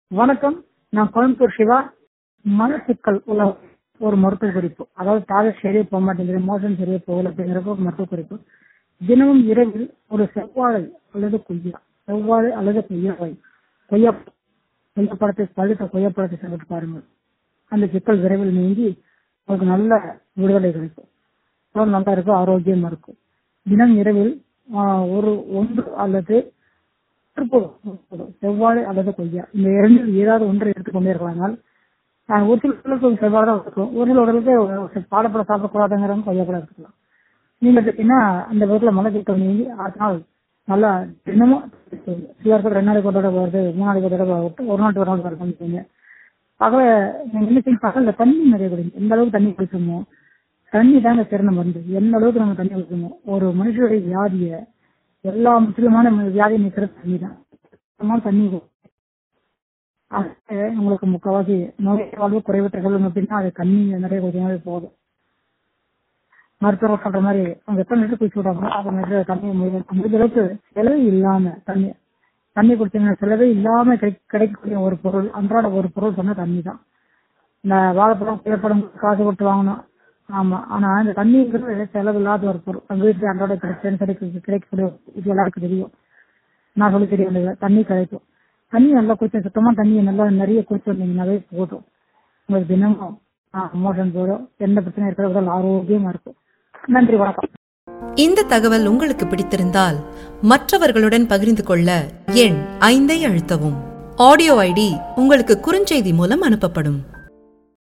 வணக்கம் நான் கோயம்புத்தூர் சிவா மலச்சிக்கல் உள்ள ஒரு மருத்துவ குறிப்பு அதாவது டாய்லெட் சரியா போக மாட்டேங்குது மோசம் சரியா போகல அப்படிங்கிறப்ப ஒரு மருத்துவ குறிப்பு தினமும் இரவில் ஒரு செவ்வாழை அல்லது கொய்யா செவ்வாழை அல்லது கொய்யாவை கொய்யா கொய்யாப்பழத்தை பழுத்த கொய்யாப்பழத்தை சாப்பிட்டு பாருங்கள் அந்த சிக்கல் விரைவில் நீங்கி உங்களுக்கு நல்ல விடுதலை கிடைக்கும் உடல் நல்லா இருக்கும் ஆரோக்கியமா இருக்கும் தினம் இரவில் ஆஹ், ஒரு ஒன்று அல்லது போதும். செவ்வாழை அல்லது கொய்யா இந்த இரண்டில் ஏதாவது ஒன்றை எடுத்துக்கொண்டே இருக்கலாம் ஆஹ், ஒரு சில உடலுக்கு செவ்வாழை தான் இருக்கும் ஒரு சில உடலுக்கு பாலப்பழம் சாப்பிடக்கூடாதுங்கிறவங்க கொய்யா கூட எடுத்துக்கலாம் நீங்க எடுத்தீங்கன்னா அந்த விதத்துல மலச்சிக்கல் நீங்கி அடுத்த நாள் நல்லா தினமும் சிலருக்கு ரெண்டு நாளைக்கு ஒரு தடவை வருது மூணு நாளைக்கு ஒரு தடவை வருது ஒரு நாள் ஒரு நாள் வருதுன்னு பகல நீங்க என்ன செய்யும் பகல்ல தண்ணி நிறைய குடிங்க எந்த அளவுக்கு தண்ணி குடிச்சோமோ தண்ணி தாங்க சிறந்த மருந்து எந்த அளவுக்கு நம்ம தண்ணி குடிக்கணும் ஒரு மனுஷனுடைய வியாதிய எல்லா முக்கியமான வியாதியை நிற்கிறது தண்ணி தான் சுத்தமா தண்ணி குடி. அது உங்களுக்கு முக்கவாசி நோய் வாழ்வு குறைவற்ற செல்வம் அப்படின்னா அது தண்ணி நிறைய குடிச்சாலே போதும் மருத்துவர் சொல்ற மாதிரி அவங்க எத்தனை லிட்டர் குடிச்சு விடுறாங்க அது மாதிரி தண்ணி முடிஞ்ச முடிஞ்ச அளவுக்கு செலவு இல்லாம தண்ணி தண்ணி குடிச்சீங்கன்னா செலவே இல்லாம கிடை- கிடைக்கக்கூடிய ஒரு பொருள் அன்றாட ஒரு பொருள் சொன்னா தண்ணி தான் இந்த வாழைப்பழம் புயப்படம் காசு கொடுத்து வாங்கணும் ஆமா ஆனா இந்த தண்ணிங்கிறது செலவு இல்லாத ஒரு பொருள் நம்ம வீட்டுல அன்றாட கிடைச்சேன்னு கிடைக்க கிடைக்கக்கூடிய இது எல்லாருக்கும் தெரியும் நான் சொல்லி தெரியும் தண்ணி கிடைக்கும் தண்ணி நல்லா குடிச்சு சுத்தமா தண்ணியை நல்லா நிறைய குடிச்சு வந்தீங்கன்னாவே போதும் உங்களுக்கு தினமும் மோஷன் போதும் எந்த பிரச்சனையும் இருக்கிற உடல் ஆரோக்கியமா இருக்கும் நன்றி வணக்கம் இந்த தகவல் உங்களுக்கு பிடித்திருந்தால் மற்றவர்களுடன் பகிர்ந்து கொள்ள எண் ஐந்தை அழுத்தவும் ஆடியோ ஐடி உங்களுக்கு குறுஞ்செய்தி மூலம் அனுப்பப்படும்